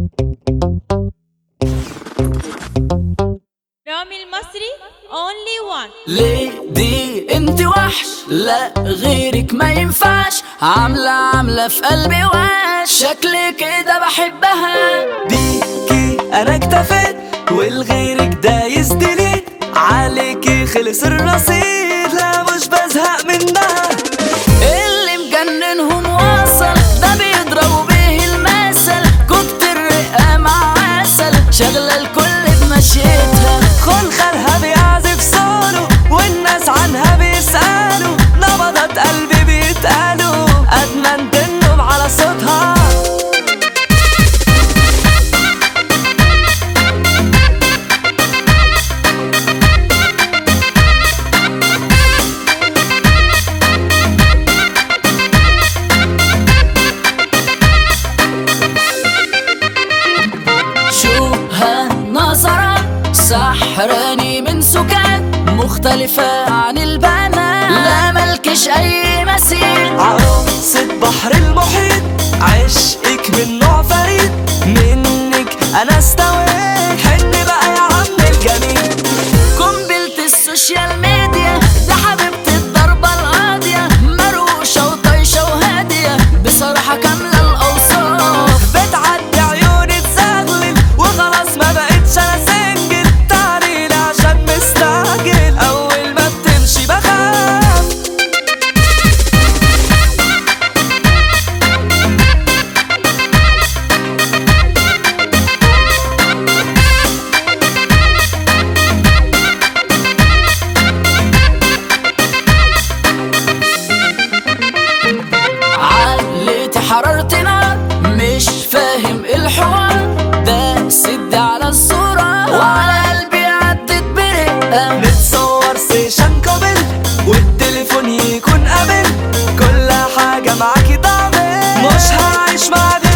رامي المصري only one ليه دي انت وحش لا غيرك ما ينفعش عاملة عاملة في قلبي وحش شكلي كده بحبها بيكي انا اكتفيت والغيرك دايس ديليت عليكي خلص الرصيد لا مش بزهق منها اللي مجننهم وصل ده بيضربوا بيه المثل كنت الرقة مع عسل شغلة الكل بمشيتها خل خالها بيعزف سولو والناس عنها بيسألوا نبضات قلبي بيتقالوا أدمنت النوم على صوتها شو هالنظرة سحراني من سكات مختلفة عن البنات لا ملكش أي مثيل عروسة بحر المحيط عشقك من نوع فريد منك أنا استويت حن بقى يا عم الجميل قنبلة السوشيال ميديا ده حبيبتي الضربة القاضية مروشة وطايشة وهادية بصراحة كاملة الأوصاف بتعدي عيوني تزغلل وخلاص ما بقتش انا سنجل تعالي عشان مستعجل اول ما بتمشي بخاف عليتي حرارتي نار مش فاهم الحوار ده سد على الصورة وعلى قلبي عدت برقة نتصور سيشن قبل والتليفون يكون قبل كل حاجة معاكي ضامن مش هعيش مع دي